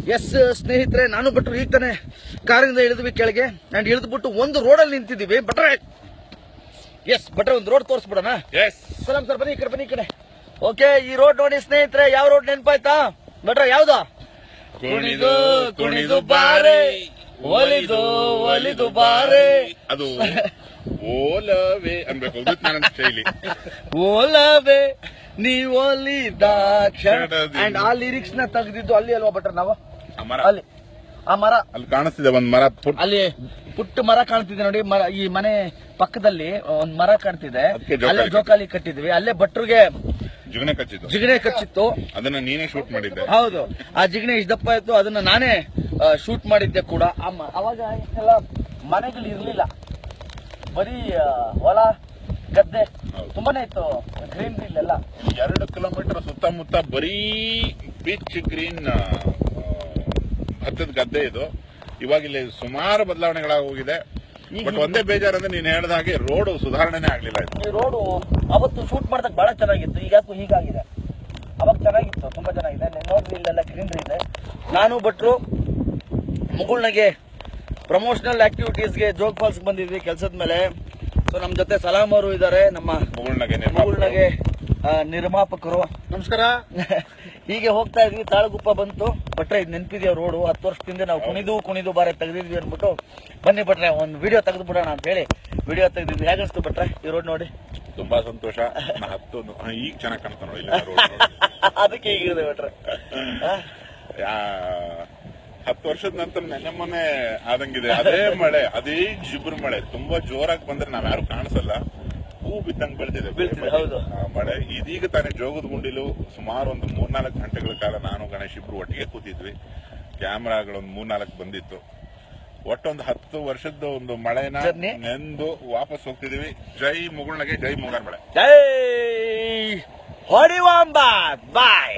S ಸ್ನೇಹಿತರೆ ನಾನು ಭಟ್ರು ಈಗ ತಾನೆ ಕಾರಿಂದ ಇಳಿದ್ವಿ ಕೆಳಗೆ ಅಂಡ್ ಇಳಿದ್ಬಿಟ್ಟು ಒಂದು ರೋಡಲ್ಲಿ ನಿಂತಿದ್ದೀವಿ ಭಟ್ರೆ ಎಸ್ ಭಟ್ರೆ ಒಂದು ರೋಡ್ ತೋರಿಸ್ಬಿಡೋಣ ಎಸ್ ಸಲಾಮ್ ಸರ್ ಬನ್ನಿ ಈ ಕಡೆ ಬನ್ನಿ ಈ ಕಡೆ ಓಕೆ ಈ ರೋಡ್ ನೋಡಿ ಸ್ನೇಹಿತರೆ ಯಾವ ರೋಡ್ ನೆನಪಾಯ್ತಾ ಭಟ್ರೆ ಯಾವ್ದು ಕುಣಿದು ಕುಣಿದು ಬಾರೆ ಒಲಿದು ಒಲಿದು ಬಾರೆ ಅದು ಓಲವೇ ಅನ್ಬೇಕು ಉದಿತ್ ನಾರಾಯಣ್ ಶೈಲಿ ಓಲವೇ ನೀವು ಒಲಿದ ಕ್ಷಣ ಕ್ಷಣದಿಂದ. ಅಂಡ್ ಆ ಲಿರಿಕ್ಸ್ ನ ತೆಗೆದಿದ್ದು ಅಲ್ಲಿ ಅಲ್ವಾ ಭಟ್ರೆ ನಾವು ಆ ಮರ ಅಲ್ಲಿ ಆ ಮರ ಅಲ್ಲಿ ಕಾಣಿಸ್ತಿದೆ ಒಂದ್ ಮರ ಪುಟ್- ಅಲ್ಲಿ ಪುಟ್ಟ ಮರ ಕಾಣ್ತಿದೆ ನೋಡಿ ಮರ ಈ ಮನೆ ಪಕ್ಕದಲ್ಲಿ ಒಂದ್ ಮರ ಕಾಣ್ತಿದೆ ಅದಕ್ಕೆ ಜೋಕಾಲಿ ಅಲ್ಲೇ ಜೋಕಾಲಿ ಕಟ್ಟಿದ್ವಿ ಅಲ್ಲೇ ಭಟ್ರಿಗೆ ಜಿಗಣೆ ಕಚ್ಚಿದ್ದು ಜಿಗಣೆ ಕಚ್ಚಿತ್ತು ಅದನ್ನ ನೀನೇ ಶೂಟ್ ಮಾಡಿದ್ದೆ ಹೌದು ಆ ಜಿಗಣೆ ಇಷ್ಟು ದಪ್ಪ ಇತ್ತು ಅದನ್ನ ನಾನೇ ಶೂಟ್ ಮಾಡಿದ್ದೆ ಕೂಡ ಆ ಮ- ಅವಾಗ ಎಲ್ಲ ಮನೆಗಳು ಇರ್ಲಿಲ್ಲ ಬರೀ ಆ, ಹೊಲ ಗದ್ದೆ ಹೌದು. ತುಂಬಾನೇ ಇತ್ತು ಗ್ರೀನ್ ಇಲ್ಲೆಲ್ಲ ಎರಡು ಕಿಲೋಮೀಟರ್ ಸುತ್ತಮುತ್ತ ಬರೀ ಪಿಚ್ ಗ್ರೀನ್ ಭತ್ತದ ಗದ್ದೆ ಇದು ಇವಾಗ ಇಲ್ಲಿ ಸುಮಾರು ಬದಲಾವಣೆಗಳಾಗಿ ಹೋಗಿದೆ ಈಗ ಬಟ್ ಒಂದೇ ಬೇಜಾರಂದ್ರೆ ನೀನ್ ಹೇಳ್ದ ಹಾಗೆ ರೋಡ್ ಸುಧಾರಣೆನೇ ಆಗ್ಲಿಲ್ಲ ಇದು ಈ ರೋಡು ಅವತ್ತು ಶೂಟ್ ಮಾಡಿದಾಗ ಬಹಳ ಚೆನ್ನಾಗಿತ್ತು ಈಗಾಕು ಹೀಗಾಗಿದೆ ಅವಾಗ ಚೆನ್ನಾಗಿತ್ತು ತುಂಬಾ ಚೆನ್ನಾಗಿದೆ ನೀವು ನೋಡ್ರಿ ಇಲ್ಲೆಲ್ಲ ಗ್ರೀನರಿ ಇದೆ ನಾನು ಭಟ್ರು ಮುಗುಳ್ನಗೆ ಪ್ರಮೋಷನಲ್ ಆಕ್ಟಿವಿಟೀಸ್ಗೆ ಜೋಗ್ ಫಾಲ್ಸ್ ಬಂದಿದ್ವಿ ಕೆಲಸದ ಮೇಲೆ ಸೊ ನಮ್ಮ ಜೊತೆ ಸಲಾಮ್ ಅವರು ಇದ್ದಾರೆ ನಮ್ಮ ಮುಗುಳ್ನಗೆ ಮುಗುಳ್ನಗೆ ಆ, ನಿರ್ಮಾಪಕರು ನಮಸ್ಕಾರ ಹೀಗೆ ಹೋಗ್ತಾ ಇದ್ವಿ ತಾಳಗುಪ್ಪ ಬಂತು ಭಟ್ರೆ ಇದು ನೆನಪಿದೆಯಾ ರೋಡು ಹತ್ತು ವರ್ಷದಿಂದ ನಾವು ಕುಣಿದು ಕುಣಿದು ಬಾರೆ ತೆಗೆದಿದ್ವಿ ಅಂದ್ಬಿಟ್ಟು ಬನ್ನಿ ಭಟ್ರೆ ಒಂದು ವಿಡಿಯೋ ತೆಗೆದು ಬಿಡೋಣ ಅಂತ ಹೇಳಿ ವಿಡಿಯೋ ತೆಗೆದಿದ್ವಿ ಹೇಗೆ ಅನಿಸ್ತು ಭಟ್ರೆ ಈ ರೋಡ್ ನೋಡಿ ತುಂಬಾ ಸಂತೋಷ ನಾ ಹತ್ತೊಂದು ಹಾ, ಈಗ ಚೆನ್ನಾಗಿ ಕಾಣ್ತಾ ನೋಡಿ ಇಲ್ಲ road ನೋಡಿ. ಅದಕ್ಕೆ ಹೀಗಿದೆ ಭಟ್ರೆ ಆ? ಯಾ- ಹತ್ತು ವರ್ಷದ ನಂತರ ನೆನ್ನೆ ಮೊನ್ನೆ ಆದಂಗಿದೆ ಅದೇ ಮಳೆ ಅದೇ ಜಿಬ್ರು ಮಳೆ ತುಂಬಾ ಜೋರಾಗಿ ಬಂದ್ರೆ ನಾವ್ ಯಾರು ಕಾಣಿಸಲ್ಲ ಹೂ ಬಿದ್ದಂಗ್ ಬೆಳೆದಿದೆ ಬೀಳ್ತಿದೆ, ಹೌದು. ಮಳೆ ಇದೀಗ ತಾನೇ ಜೋಗದ ಗುಂಡಿಲು ಸುಮಾರು ಒಂದು ಮೂರ್ನಾಲ್ಕು ಗಂಟೆಗಳ ಕಾಲ ನಾನು ಗಣೇಶ್ ಇಬ್ರು ಒಟ್ಟಿಗೆ ಕೂತಿದ್ವಿ ಕ್ಯಾಮ್ರಾಗಳೊಂದು ಮೂರ್ನಾಲ್ಕು ಬಂದಿತ್ತು ಒಟ್ಟೊಂದು ಹತ್ತು ವರ್ಷದ ಒಂದು ಮಳೆನ Journey. ನೆಂದು ವಾಪಸ್ ಹೋಗ್ತಿದೀವಿ ಜೈ ಮುಗುಳ್ನಗೆ ಜೈ ಮುಗಾರ್ ಮಳೆ ಜೈ ಹೊಡಿವಾಂಬ ಬಾಯ್